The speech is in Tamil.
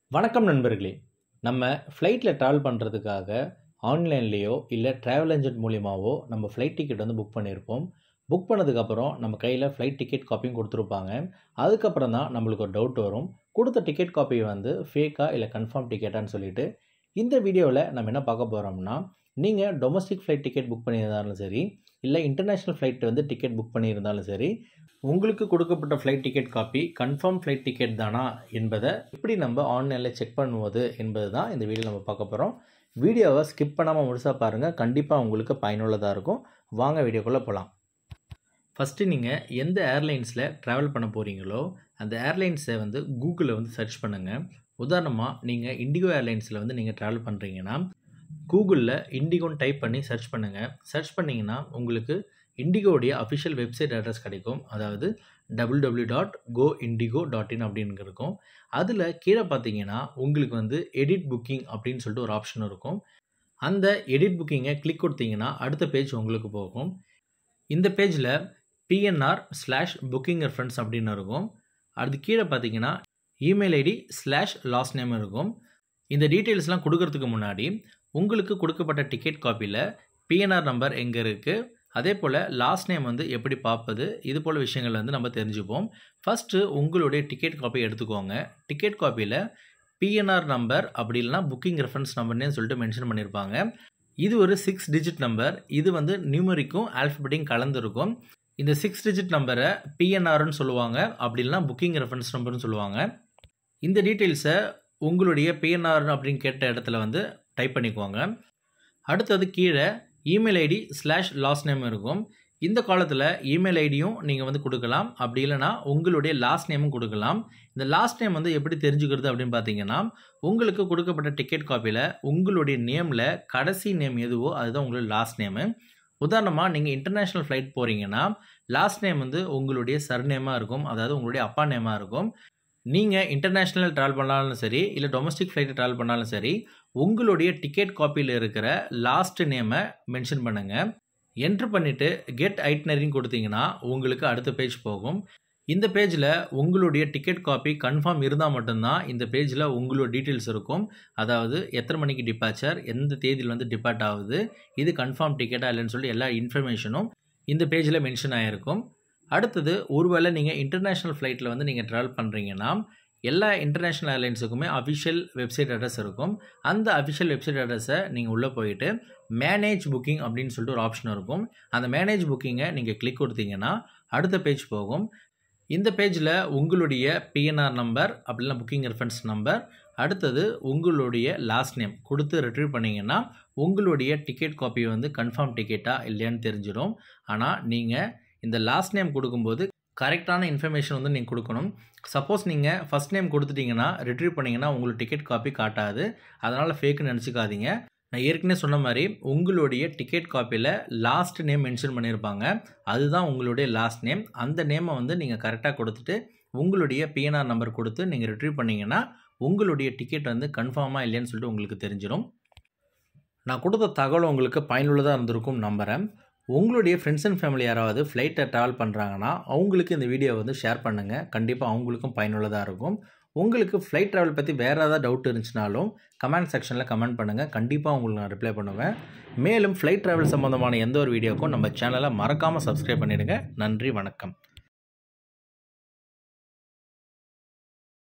வணக்கம் நண்பர்களே நம்ம ஃப்ளைட்டில் ட்ராவல் பண்ணுறதுக்காக ஆன்லைன்லேயோ இல்லை ட்ராவல் ஏஜென்ட் மூலியமாவோ நம்ம ஃப்ளைட் டிக்கெட் வந்து புக் பண்ணியிருப்போம் புக் பண்ணதுக்கப்புறம் நம்ம கையில் ஃப்ளைட் டிக்கெட் காப்பியும் கொடுத்துருப்பாங்க அதுக்கப்புறம் தான் நம்மளுக்கு ஒரு டவுட் வரும் கொடுத்த டிக்கெட் காப்பி வந்து ஃபேக்கா இல்லை கன்ஃபார்ம் டிக்கெட்டான்னு சொல்லிட்டு இந்த வீடியோவில் நம்ம என்ன பார்க்க போகிறோம்னா நீங்கள் டொமஸ்டிக் ஃப்ளைட் டிக்கெட் புக் பண்ணியிருந்தாலும் சரி இல்லை இன்டர்நேஷ்னல் ஃப்ளைட் வந்து டிக்கெட் புக் பண்ணியிருந்தாலும் சரி உங்களுக்கு கொடுக்கப்பட்ட flight ticket copy confirm flight ticket தானா என்பதை எப்படி நம்ம ஆன்லைனில் செக் பண்ணுவது என்பது தான் இந்த வீடியோ நம்ம பார்க்க போகிறோம் வீடியோவை ஸ்கிப் பண்ணாமல் முழுசாக பாருங்கள் கண்டிப்பாக உங்களுக்கு பயனுள்ளதாக இருக்கும் வாங்க வீடியோக்குள்ளே போகலாம் ஃபஸ்ட்டு நீங்கள் எந்த ஏர்லைன்ஸில் ட்ராவல் பண்ண போகிறீங்களோ அந்த ஏர்லைன்ஸை வந்து கூகுளில் வந்து சர்ச் பண்ணுங்கள் உதாரணமாக நீங்கள் இண்டிகோ ஏர்லைன்ஸில் வந்து நீங்கள் ட்ராவல் பண்ணுறீங்கன்னா கூகுளில் இண்டிகோன்னு டைப் பண்ணி சர்ச் பண்ணுங்கள் சர்ச் பண்ணிங்கன்னா உங்களுக்கு இண்டிகோடைய அஃபிஷியல் வெப்சைட் அட்ரஸ் கிடைக்கும் அதாவது double W dot go IndiGo dot in அப்படின்னு இருக்கும் அதில் கீழே பார்த்தீங்கன்னா உங்களுக்கு வந்து எடிட் புக்கிங் அப்படின்னு சொல்லிட்டு ஒரு ஆப்ஷன் இருக்கும் அந்த எடிட் புக்கிங்கை கிளிக் கொடுத்தீங்கன்னா அடுத்த பேஜ் உங்களுக்கு போகும் இந்த பேஜில் பிஎன்ஆர் ஸ்லாஷ் புக்கிங் ரெஃபரன்ஸ் அப்படின்னு இருக்கும் அது கீழே பார்த்தீங்கன்னா email ID slash last name இருக்கும் இந்த டீட்டெயில்ஸ்லாம் கொடுக்கறதுக்கு முன்னாடி உங்களுக்கு கொடுக்கப்பட்ட டிக்கெட் காப்பியில் பிஎன்ஆர் நம்பர் எங்கே இருக்குது அதே போல் லாஸ்ட் நேம் வந்து எப்படி பார்ப்பது இது போல் விஷயங்கள் வந்து நம்ம தெரிஞ்சுப்போம் ஃபஸ்ட்டு உங்களுடைய டிக்கெட் காப்பி எடுத்துக்கோங்க டிக்கெட் காப்பியில் பிஎன்ஆர் நம்பர் அப்படி இல்லைனா புக்கிங் ரெஃபரன்ஸ் நம்பர்னே சொல்லிட்டு மென்ஷன் பண்ணியிருப்பாங்க இது ஒரு சிக்ஸ் டிஜிட் நம்பர் இது வந்து நியூமரிக்கும் ஆல்ஃபபெட்டிங் கலந்துருக்கும் இந்த சிக்ஸ் டிஜிட் நம்பரை பிஎன்ஆர்னு சொல்லுவாங்க அப்படி இல்லைனா புக்கிங் ரெஃபரன்ஸ் நம்பர்னு சொல்லுவாங்க இந்த டீட்டெயில்ஸை உங்களுடைய பிஎன்ஆர் அப்படின்னு கேட்ட இடத்துல வந்து டைப் பண்ணிக்குவாங்க அடுத்தது கீழே email ID slash last name இருக்கும் இந்த காலத்தில் இமெயில் ஐடியும் நீங்கள் வந்து கொடுக்கலாம் அப்படி இல்லைனா உங்களுடைய லாஸ்ட் நேமும் கொடுக்கலாம் இந்த லாஸ்ட் நேம் வந்து எப்படி தெரிஞ்சுக்கிறது அப்படின்னு பார்த்தீங்கன்னா உங்களுக்கு கொடுக்கப்பட்ட டிக்கெட் காப்பியில் உங்களுடைய நேமில் கடைசி நேம் எதுவோ அதுதான் உங்களுடைய லாஸ்ட் நேமு உதாரணமாக நீங்கள் இன்டர்நேஷ்னல் ஃப்ளைட் போகிறீங்கன்னா லாஸ்ட் நேம் வந்து உங்களுடைய சர்நேமாக இருக்கும் அதாவது உங்களுடைய அப்பா நேமாக இருக்கும் நீங்கள் இன்டர்நேஷ்னல் ட்ராவல் பண்ணாலும் சரி இல்லை டொமஸ்டிக் ஃப்ளைட்டு ட்ராவல் பண்ணாலும் சரி உங்களுடைய டிக்கெட் காப்பியில் இருக்கிற லாஸ்ட் நேமை மென்ஷன் பண்ணுங்கள் என்ட்ரு பண்ணிவிட்டு கெட் ஐட்னரின்னு கொடுத்தீங்கன்னா உங்களுக்கு அடுத்த பேஜ் போகும் இந்த பேஜில் உங்களுடைய டிக்கெட் காப்பி கன்ஃபார்ம் இருந்தால் மட்டும்தான் இந்த பேஜில் உங்களோட டீட்டெயில்ஸ் இருக்கும் அதாவது எத்தனை மணிக்கு டிபார்ச்சர் எந்த தேதியில் வந்து டிபார்ட் ஆகுது இது கன்ஃபார்ம் டிக்கெட்டாக இல்லைன்னு சொல்லி எல்லா இன்ஃபர்மேஷனும் இந்த பேஜில் மென்ஷன் ஆகிருக்கும் அடுத்தது ஒருவேளை நீங்கள் இன்டர்நேஷ்னல் ஃப்ளைட்டில் வந்து நீங்கள் ட்ராவல் பண்ணுறீங்கன்னா எல்லா இன்டர்நேஷ்னல் ஏர்லைன்ஸுக்குமே அஃபிஷியல் வெப்சைட் அட்ரஸ் இருக்கும் அந்த அஃபிஷியல் வெப்சைட் அட்ரஸை நீங்கள் உள்ளே போயிட்டு மேனேஜ் புக்கிங் அப்படின்னு சொல்லிட்டு ஒரு ஆப்ஷன் இருக்கும் அந்த மேனேஜ் புக்கிங்கை நீங்கள் கிளிக் கொடுத்தீங்கன்னா அடுத்த பேஜ் போகும் இந்த பேஜில் உங்களுடைய பிஎன்ஆர் நம்பர் அப்படிலாம் புக்கிங் ரெஃபரன்ஸ் நம்பர் அடுத்தது உங்களுடைய லாஸ்ட் நேம் கொடுத்து ரிட்ரீவ் பண்ணிங்கன்னா உங்களுடைய டிக்கெட் காப்பி வந்து கன்ஃபார்ம் டிக்கெட்டாக இல்லையான்னு தெரிஞ்சிடும் ஆனால் நீங்கள் இந்த லாஸ்ட் நேம் கொடுக்கும்போது கரெக்டான இன்ஃபர்மேஷன் வந்து நீங்கள் கொடுக்கணும் சப்போஸ் நீங்கள் ஃபஸ்ட் நேம் கொடுத்துட்டிங்கன்னா ரிட்ரீவ் பண்ணிங்கன்னா உங்களுக்கு டிக்கெட் காப்பி காட்டாது அதனால் ஃபேக்குன்னு நினச்சிக்காதீங்க நான் ஏற்கனவே சொன்ன மாதிரி உங்களுடைய டிக்கெட் காப்பியில் லாஸ்ட் நேம் மென்ஷன் பண்ணியிருப்பாங்க அதுதான் உங்களுடைய லாஸ்ட் நேம் அந்த நேமை வந்து நீங்கள் கரெக்டாக கொடுத்துட்டு உங்களுடைய பிஎன்ஆர் நம்பர் கொடுத்து நீங்கள் ரிட்ரீவ் பண்ணிங்கன்னா உங்களுடைய டிக்கெட் வந்து கன்ஃபார்மாக இல்லைன்னு சொல்லிட்டு உங்களுக்கு தெரிஞ்சிடும் நான் கொடுத்த தகவல் உங்களுக்கு பயனுள்ளதாக இருந்திருக்கும் நம்புகிறேன் உங்களுடைய ஃப்ரெண்ட்ஸ் அண்ட் ஃபேமிலி யாராவது ஃப்ளைட்டை ட்ராவல் பண்ணுறாங்கன்னா அவங்களுக்கு இந்த வீடியோ வந்து ஷேர் பண்ணுங்கள் கண்டிப்பாக அவங்களுக்கும் பயனுள்ளதாக இருக்கும் உங்களுக்கு ஃப்ளைட் ட்ராவல் பற்றி வேறு ஏதாவது டவுட் இருந்துச்சுனாலும் கமெண்ட் செக்ஷனில் கமெண்ட் பண்ணுங்கள் கண்டிப்பாக உங்களுக்கு நான் ரிப்ளை பண்ணுவேன் மேலும் ஃப்ளைட் ட்ராவல் சம்மந்தமான எந்த ஒரு வீடியோக்கும் நம்ம சேனலை மறக்காமல் சப்ஸ்கிரைப் பண்ணிவிடுங்க நன்றி வணக்கம்